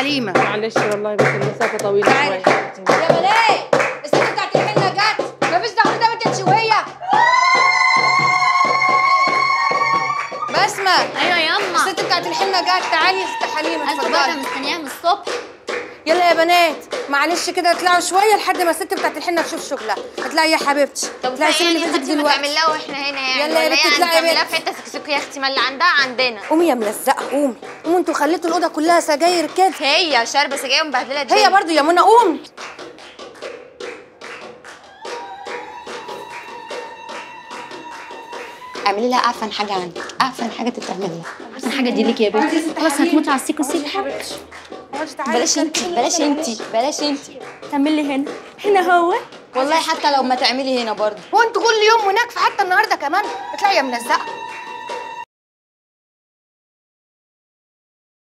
حليمه معلش والله بس المسافه طويله تعالي شوي يا بنات الست بتاعت الحنه جت مفيش دعوه ده بنت شويه بسمه ايوه ياما الست بتاعت الحنه جت تعالي يا ست حليمه انت بقى اتفضلي مستنياها من الصبح يلا يا بنات معلش كده اطلعوا شويه لحد ما الست بتاعت الحنه تشوف شغلها اطلعي يا حبيبتي طب اطلعي السنه اللي يعني فاتت خدتي ما دلوقتي تعمل لها واحنا هنا يعني يلا يا ولا بنت هي اطلعي يا هنعمل لها بنت. في حته سكسوكه يا اختي ما اللي عندها عندنا قومي يا ملزقه قومي قومي انتوا خليتوا الاوضه كلها سجاير كده هي شاربه سجاير ومبهدله الدنيا هي برضو يا منى قومي اعملي لها اعفن حاجه عندك اعفن حاجه تتعمل لها احسن حاجه دي ليكي يا بنتي خلاص هتموتي على السيكو سيب بلاش انت بلاش انت بلاش انت تعمل لي هنا هنا هو والله حتى لو ما تعملي هنا برضه هو انتوا كل يوم مناكفه حتى النهارده كمان اطلعي يا ملزقه